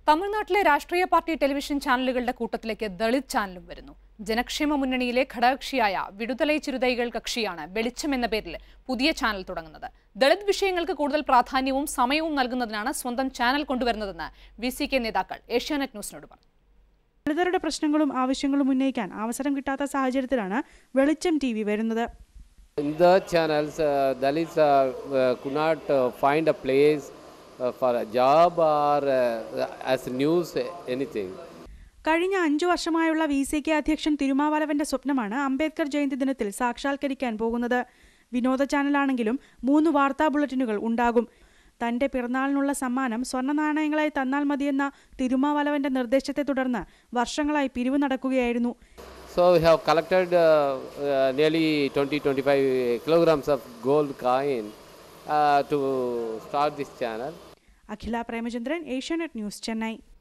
തമിഴ്നാട്ടിലെ രാഷ്ട്രീയ party television ചാനലുകളുടെ കൂട്ടത്തിലേക്ക് ദളിത് ചാനലും വരുന്നു ജനക്ഷേമ മുന്നണിയിലെ ഘടകകക്ഷിയായ വിടുതലൈ ചിരുതൈകൾ കക്ഷിയാണ് വെളിച്ചം എന്ന പേരിൽ പുതിയ ചാനൽ തുടങ്ങുന്നത് ദളിത് വിഷയങ്ങൾക്ക് കൂടുതൽ പ്രാധാന്യവും സമയവും നൽകുന്നതിനാണ് സ്വന്തം ചാനൽ കൊണ്ടുവരുന്നതെന്ന് വി സി കെ നേതാക്കൾ ഏഷ്യാനെറ്റ് ന്യൂസിനോട് പറഞ്ഞു ദളിതരുടെ പ്രശ്നങ്ങളും ആവശ്യങ്ങളും ഉന്നയിക്കാൻ അവസരം കിട്ടാത്ത സാഹചര്യത്തിലാണ് വെളിച്ചം ടി വി വരുന്നത് In the channels, uh, Dalits uh, uh, could not uh, find a place uh, for a job or uh, as news, anything. കഴിഞ്ഞ അഞ്ചു വർഷമായുള്ള വി സി കെ അധ്യക്ഷൻ തിരുമാവലവന്റെ സ്വപ്നമാണ് അംബേദ്കർ ജയന്തി ദിനത്തിൽ സാക്ഷാത്കരിക്കാൻ പോകുന്നത് വിനോദ ചാനലാണെങ്കിലും മൂന്ന് വാർത്താ ബുള്ളറ്റിനുകൾ ഉണ്ടാകും തന്റെ പിറന്നാളിനുള്ള സമ്മാനം സ്വർണ്ണ നാണയങ്ങളായി തന്നാൽ മതിയെന്ന തിരുമാവലവന്റെ നിർദ്ദേശത്തെ തുടർന്ന് വർഷങ്ങളായി പിരിവ് നടക്കുകയായിരുന്നു So we have collected uh, uh, nearly 20-25 kilograms of gold coin uh, to start this channel. Akhila Premachandran Asianet news Chennai